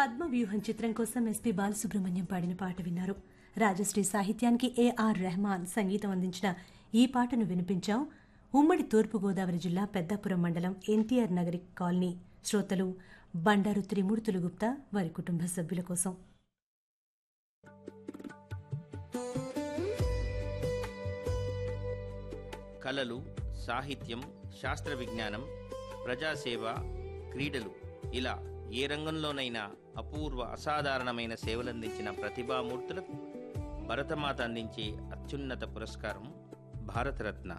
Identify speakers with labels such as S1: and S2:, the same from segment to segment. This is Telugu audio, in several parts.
S1: పద్మవ్యూహం చిత్రం కోసం ఎస్పి బాలసుబ్రహ్మణ్యం పాడిన పాట విన్నారు రాజశ్రీ సాహిత్యానికి ఏఆర్ రెహమాన్ సంగీతం అందించిన ఈ పాటను వినిపించాం ఉమ్మడి తూర్పుగోదావరి జిల్లా పెద్దాపురం మండలం ఎన్టీఆర్ నగరి కాలనీ శ్రోతలు బండారు త్రిమూర్తులు గుప్తా వారి కుటుంబ సభ్యుల కోసం
S2: కళలు సాహిత్యం శాస్త్ర విజ్ఞానం ప్రజాసేవ క్రీడలు ఇలా ఏ రంగంలోనైనా అపూర్వ అసాధారణమైన సేవలందించిన ప్రతిభామూర్తులకు భరతమాత అందించే అత్యున్నత పురస్కారం భారతరత్న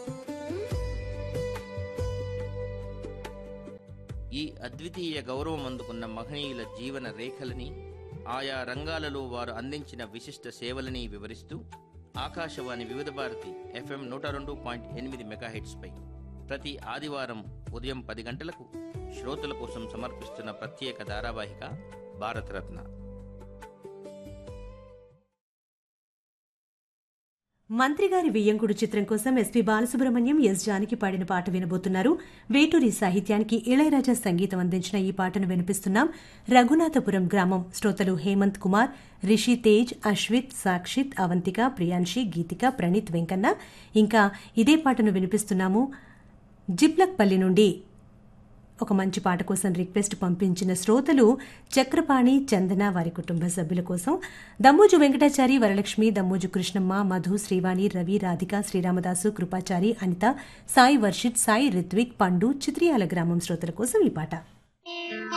S2: ఈ అద్వితీయ గౌరవం అందుకున్న మహనీయుల జీవన రేఖలని ఆయా రంగాలలో వారు అందించిన విశిష్ట సేవలని వివరిస్తూ ఆకాశవాణి వివిధ భారతి ఎఫ్ఎం నూట రెండు పాయింట్ ఎనిమిది మెగాహెట్స్పై ప్రతి ఆదివారం ఉదయం పది గంటలకు శ్రోతల కోసం సమర్పిస్తున్న ప్రత్యేక ధారావాహిక భారతరత్న
S1: మంత్రిగారి వియ్యంకుడు చిత్రం కోసం ఎస్పి బాలసుబ్రహ్మణ్యం ఎస్ జానకి పాడిన పాట వినబోతున్నారు వేటూరి సాహిత్యానికి ఇళయరాజా సంగీతం అందించిన ఈ పాటను వినిపిస్తున్నాం రఘునాథపురం గ్రామం శ్రోతలు హేమంత్ కుమార్ రిషి తేజ్ అశ్విత్ సాక్షిత్ అవంతిక ప్రియాంశి గీతిక ప్రణీత్ వెంకన్న ఇంకా ఇదే పాటను వినిపిస్తున్నాము జిప్లక్పల్లి నుండి ఒక మంచి పాట కోసం రిక్వెస్ట్ పంపించిన శ్రోతలు చక్రపాణి చందన వారి కుటుంబ సభ్యుల కోసం దమ్మూజు వెంకటాచారి వరలక్ష్మి దమ్మూజు కృష్ణమ్మ మధు శ్రీవాణి రవి రాధిక శ్రీరామదాసు కృపాచారి అనిత సాయి వర్షిత్ సాయి రిత్విక్ పండు చిత్రియాల గ్రామం శ్రోతల కోసం ఈ పాట